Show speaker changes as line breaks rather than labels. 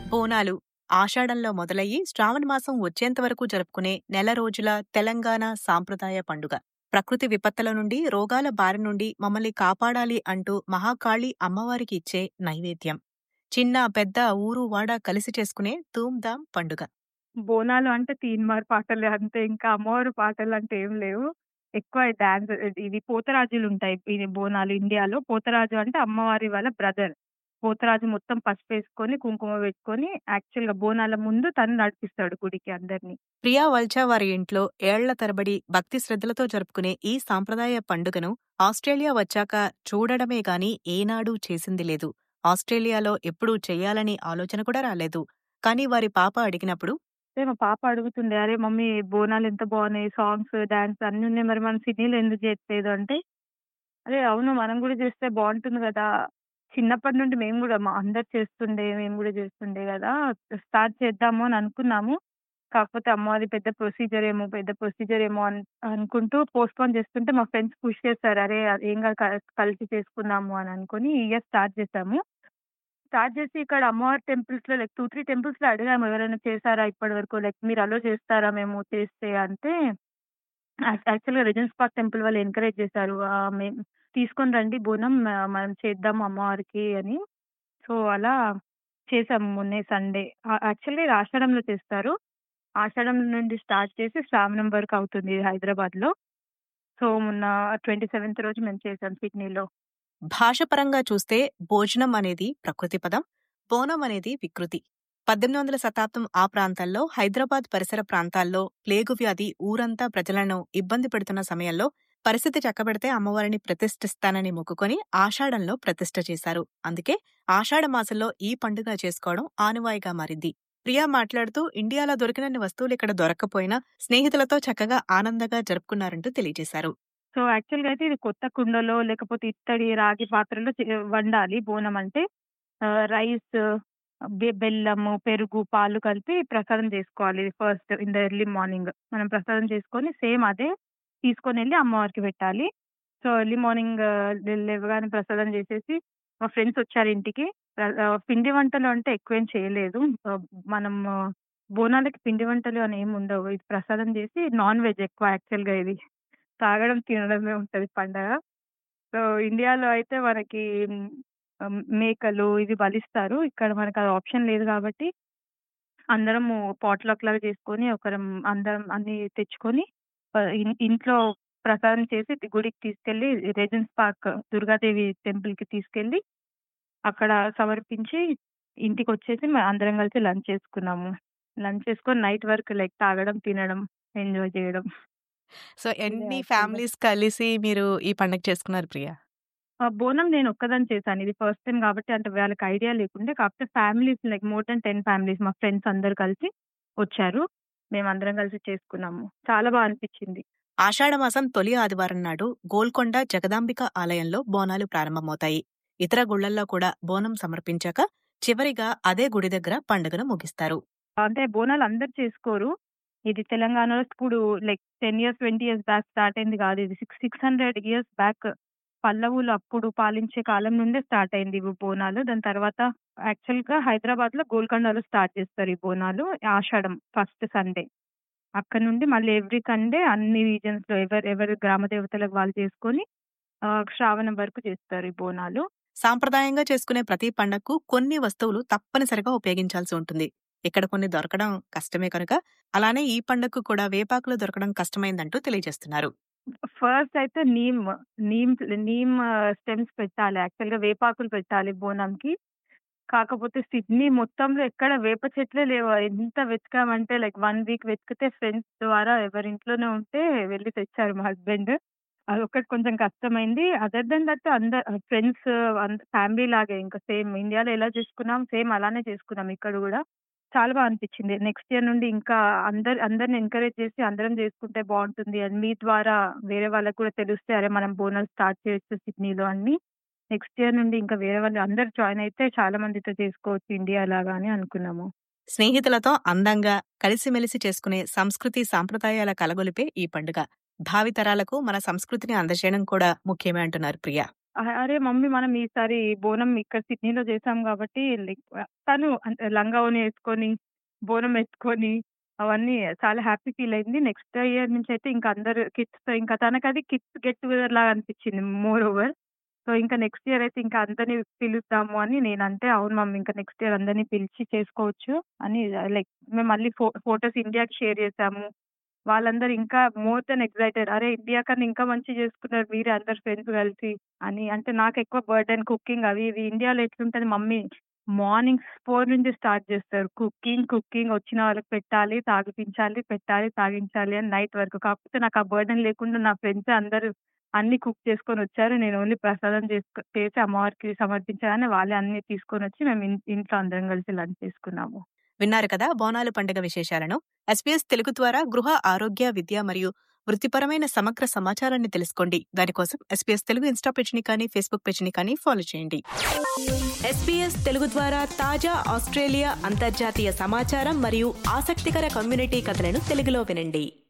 బోనాలు ఆషాఢంలో మొదలయ్యి శ్రావణ మాసం వచ్చేంత వరకు జరుపుకునే నెల రోజుల తెలంగాణ సాంప్రదాయ పండుగ ప్రకృతి విపత్తుల నుండి రోగాల బారి నుండి మమ్మల్ని కాపాడాలి అంటూ మహాకాళి అమ్మవారికి ఇచ్చే నైవేద్యం చిన్న పెద్ద ఊరు వాడ కలిసి చేసుకునే ధూమ్ధామ్ పండుగ
బోనాలు అంటే తీన్మార్ పాటలు అంతే ఇంకా అమ్మవారి పాటలు అంటే ఏం లేవు ఎక్కువ డాన్స్ ఇవి పోతరాజులు ఉంటాయి ఇది బోనాలు ఇండియాలో పోతరాజు అంటే అమ్మవారి వాళ్ళ బ్రదర్ పోతరాజు మొత్తం పసుపు వేసుకొని కుంకుమ పెట్టుకొని యాక్చువల్ గా బోనాల ముందు తను నడిపిస్తాడు గుడికి అందరినీ
ప్రియా వల్చా వారి ఇంట్లో ఏళ్ల తరబడి భక్తి శ్రద్ధలతో జరుపుకునే ఈ సాంప్రదాయ పండుగను ఆస్ట్రేలియా వచ్చాక చూడడమే గాని ఏనాడూ చేసింది లేదు ఆస్ట్రేలియాలో ఎప్పుడూ చెయ్యాలని ఆలోచన కూడా రాలేదు కానీ వారి పాప అడిగినప్పుడు
అయితే మా పాప అడుగుతుండే అరే మమ్మీ బోనాలు ఎంత బాగున్నాయి సాంగ్స్ డాన్స్ అన్ని ఉన్నాయి మరి మన సిడ్నీలో ఎందుకు చేయట్లేదు అంటే అరే అవును మనం కూడా చేస్తే బాగుంటుంది కదా చిన్నప్పటి నుండి మేము కూడా మా అందరు చేస్తుండే మేము కూడా చేస్తుండే కదా స్టార్ట్ చేద్దాము అని అనుకున్నాము కాకపోతే అమ్మో అది పెద్ద ప్రొసీజర్ ఏమో పెద్ద ప్రొసీజర్ ఏమో అని అనుకుంటూ పోస్ట్పోన్ చేస్తుంటే మా ఫ్రెండ్స్ పుష్ చేస్తారు అరే అది ఏం కాదు క- కలిసి చేసుకుందాము అని అనుకుని ఈ ఇయర్ స్టార్ట్ చేసాము స్టార్ట్ చేసి ఇక్కడ అమ్మవారి టెంపుల్స్ లో లైక్ టూ త్రీ టెంపుల్స్ లో అడిగాము ఎవరైనా చేశారా ఇప్పటి వరకు లైక్ మీరు అలో చేస్తారా మేము చేస్తే అంటే యాక్చువల్గా రెజెన్స్ పార్క్ టెంపుల్ వాళ్ళు ఎంకరేజ్ చేశారు ఆ, మేము తీసుకొని రండి బోనం ఆ, మనం చేద్దాం అమ్మవారికి అని సో అలా చేసాము మొన్నే సండే యాక్చువల్లీ ఇది ఆషాఢంలో చేస్తారు ఆషాఢం నుండి స్టార్ట్ చేసి శ్రావణం వరకు అవుతుంది ఇది హైదరాబాద్ లో సో మొన్న ట్వంటీ సెవెంత్ రోజు మేము చేసాం సిడ్నీలో
భాషపరంగా చూస్తే భోజనం అనేది ప్రకృతి పదం బోనం అనేది వికృతి పద్దెనిమిది వందల శతాబ్దం ఆ ప్రాంతాల్లో హైదరాబాద్ పరిసర ప్రాంతాల్లో ప్లేగు వ్యాధి ఊరంతా ప్రజలను ఇబ్బంది పెడుతున్న సమయంలో పరిస్థితి చక్కబెడితే అమ్మవారిని ప్రతిష్ఠిస్తానని మొక్కుకొని ఆషాఢంలో ప్రతిష్ఠ చేశారు అందుకే ఆషాఢ మాసంలో ఈ పండుగ చేసుకోవడం ఆనవాయిగా మారింది ప్రియా మాట్లాడుతూ ఇండియాలో దొరికినన్ని వస్తువులు ఇక్కడ దొరక్కపోయినా స్నేహితులతో చక్కగా ఆనందంగా జరుపుకున్నారంటూ తెలియజేశారు
సో యాక్చువల్ గా అయితే ఇది కొత్త కుండలో లేకపోతే ఇత్తడి రాగి పాత్రలో చే- వండాలి బోనం అంటే రైస్ బెల్లము పెరుగు పాలు కలిపి ప్రసాదం చేసుకోవాలి first in the early morning మనం ప్రసాదం చేసుకొని సేమ్ అదే తీసుకొని వెళ్ళి అమ్మవారికి పెట్టాలి సో ఎర్లీ మార్నింగ్ లేవగానే ప్రసాదం చేసేసి మా ఫ్రెండ్స్ వచ్చారు ఇంటికి ప్ర- ఆ, పిండి వంటలు అంటే ఎక్కువేం చేయలేదు ఆ, మనం ఆ, బోనాలకి పిండి వంటలు అని ఏమి ఉండవు ఇది ప్రసాదం చేసి నాన్ వెజ్ ఎక్కువ యాక్చువల్ గా ఇది తాగడం తినడమే ఉంటది పండగ సో ఇండియాలో అయితే మనకి మ్, మేకలు ఇవి బలిస్తారు ఇక్కడ మనకి అది ఆప్షన్ లేదు కాబట్టి అందరము పాట్లాక్ లాగా చేసుకొని ఒకరం అందరం అన్ని తెచ్చుకొని ఆ, ఇన్- ఇంట్లో ప్రసాదం చేసి గుడికి తీసుకెళ్లి రెజెన్స్ పార్క్ దుర్గాదేవి టెంపుల్ కి తీసుకెళ్లి అక్కడ సమర్పించి ఇంటికి వచ్చేసి మ- అందరం కలిసి లంచ్ చేసుకున్నాము లంచ్ చేసుకొని నైట్ వరకు లైక్ తాగడం తినడం ఎంజాయ్ చేయడం
సో ఎన్ని
actually.
ఫ్యామిలీస్ కలిసి మీరు ఈ పండుగ చేసుకున్నారు ప్రియా
ఆ బోనం నేను ఒక్కదాన్ని చేశాను ఇది ఫస్ట్ టైం కాబట్టి అంటే వాళ్ళకి ఐడియా లేకుండే కాకపోతే families like more than ten families మా ఫ్రెండ్స్ అందరు కలిసి వచ్చారు మేము అందరం కలిసి చేసుకున్నాము చాలా బాగా అనిపించింది
ఆషాఢమాసం తొలి ఆదివారం నాడు గోల్కొండ జగదాంబిక ఆలయంలో బోనాలు ప్రారంభమవుతాయి ఇతర గుళ్లల్లో కూడా బోనం సమర్పించాక చివరిగా అదే గుడి దగ్గర పండుగను ముగిస్తారు
అంటే బోనాలు అందరు చేసుకోరు ఇది తెలంగాణలో ఇప్పుడు like ten years twenty years back start అయింది కాదు ఇది six six hundred years back పల్లవులు అప్పుడు పాలించే కాలం నుండే స్టార్ట్ అయింది ఇవి బోనాలు దాని తర్వాత యాక్చువల్ గా హైదరాబాద్ లో గోల్కొండలో స్టార్ట్ చేస్తారు ఈ బోనాలు ఆషాఢం ఫస్ట్ సండే అక్కడ నుండి మళ్ళీ ఎవ్రీ సండే అన్ని రీజన్స్ లో ఎవరు ఎవరు గ్రామ దేవతలకు వాళ్ళు చేసుకొని ఆ, శ్రావణం వరకు చేస్తారు ఈ బోనాలు
సాంప్రదాయంగా చేసుకునే ప్రతి పండగకు కొన్ని వస్తువులు తప్పనిసరిగా ఉపయోగించాల్సి ఉంటుంది ఇక్కడ కొన్ని దొరకడం కష్టమే కనుక అలానే ఈ పండగకు కూడా వేపాకులు దొరకడం కష్టమైందంటూ తెలియజేస్తున్నారు
ఫస్ట్ అయితే నీమ్ నీమ్ నీమ్ స్టెమ్స్ పెట్టాలి యాక్చువల్ గా వేపాకులు పెట్టాలి బోనంకి కాకపోతే సిడ్నీ మొత్తంలో ఎక్కడ వేప చెట్లే లేవు ఎంత వెతికామంటే లైక్ వన్ వీక్ వెతికితే ఫ్రెండ్స్ ద్వారా ఎవరింట్లోనే ఉంటే వెళ్ళి తెచ్చారు మా హస్బెండ్ అదొకటి కొంచెం కష్టమైంది అదర్ దెన్ దట్ అందరు ఫ్రెండ్స్ ఫ్యామిలీ లాగే ఇంకా సేమ్ ఇండియాలో ఎలా చేసుకున్నాం సేమ్ అలానే చేసుకున్నాం ఇక్కడ కూడా చాలా బాగా అనిపించింది నెక్స్ట్ ఇయర్ నుండి ఇంకా అందరు అందరిని ఎంకరేజ్ చేసి అందరం చేసుకుంటే బాగుంటుంది అని మీ ద్వారా వేరే వాళ్ళకి కూడా తెలిస్తే అరే మనం బోనస్ స్టార్ట్ చేయొచ్చు సిడ్నీలో అని నెక్స్ట్ ఇయర్ నుండి ఇంకా వేరే వాళ్ళు అందరు జాయిన్ అయితే చాలా మందితో చేసుకోవచ్చు ఇండియా లాగా అని అనుకున్నాము
స్నేహితులతో అందంగా కలిసిమెలిసి చేసుకునే సంస్కృతి సాంప్రదాయాల కలగొలిపే ఈ పండుగ భావితరాలకు మన సంస్కృతిని అందజేయడం కూడా ముఖ్యమే అంటున్నారు ప్రియా
అహ! అరే! మమ్మీ మనం ఈసారి బోనం ఇక్కడ సిడ్నీలో చేసాం కాబట్టి లైక్ తను అంటే లంగా ఓణి యేసుకొని, బోనం ఎత్తుకొని అవన్నీ చాలా హ్యాపీ ఫీల్ అయింది. నెక్స్ట్ ఇయర్ నుంచి అయితే ఇంక అందరూ కిడ్స్‌తో ఇంకా తనకది కిడ్స్ గెట్ టుగెదర్ లాగా అనిపించింది మోర్ ఓవర్. సో, ఇంకా నెక్స్ట్ ఇయర్ అయితే ఇంకా అందరిని పిలుద్దాము అని నేనంటే, అవును మమ్మీ ఇంకా నెక్స్ట్ ఇయర్ అందరిని పిలిచి చేసుకోవచ్చు అని లైక్ మేము మళ్ళీ ఫో ఫోటోస్ ఇండియాకి షేర్ చేసాము. వాళ్ళందరూ ఇంకా మోర్ దెన్ ఎక్సైటెడ్. అరే! ఇండియా కన్నా ఇంకా మంచిగా చేసుకున్నారు మీరే అందరు ఫ్రెండ్స్ కలిసి అని. అంటే నాకెక్కువ బర్డెన్ కుకింగ్ అవి ఇవి. ఇండియాలో ఎట్లుంటది మమ్మీ మార్నింగ్ 4 నుంచి స్టార్ట్ చేస్తారు. కుకింగ్, కుకింగ్ వచ్చిన వాళ్ళకి పెట్టాలి, తాగిపించాలి, పెట్టాలి, తాగించాలి అని నైట్ వరకు. కాకపోతే నాకు ఆ బర్డెన్ లేకుండా నా ఫ్రెండ్సే అందరూ అన్నీ కుక్ చేసుకొనొచ్చారు. నేను ఓన్లీ ప్రసాదం చేసుకు చేసి అమ్మవారికి సమర్పించగానే వాళ్ళే అన్నీ తీసుకొనొచ్చి మేము ఇన్ ఇంట్లో అందరం కలిసి లంచ్ చేసుకున్నాము.
విన్నారు కదా బోనాలు పండుగ విశేషాలను. ఎస్‌బీఎస్ తెలుగు ద్వారా గృహ, ఆరోగ్య, విద్య మరియు వృత్తిపరమైన సమగ్ర సమాచారాన్ని తెలుసుకోండి. దానికోసం ఎస్‌బీఎస్ తెలుగు ఇన్‌స్టా పేజ్‌ని కానీ, ఫేస్‌బుక్ పేజ్‌ని కానీ ఫాలో చేయండి. ఎస్‌బీఎస్ తెలుగు ద్వారా తాజా ఆస్ట్రేలియా, అంతర్జాతీయ సమాచారం మరియు ఆసక్తికర కమ్యూనిటీ కథలను తెలుగులో వినండి.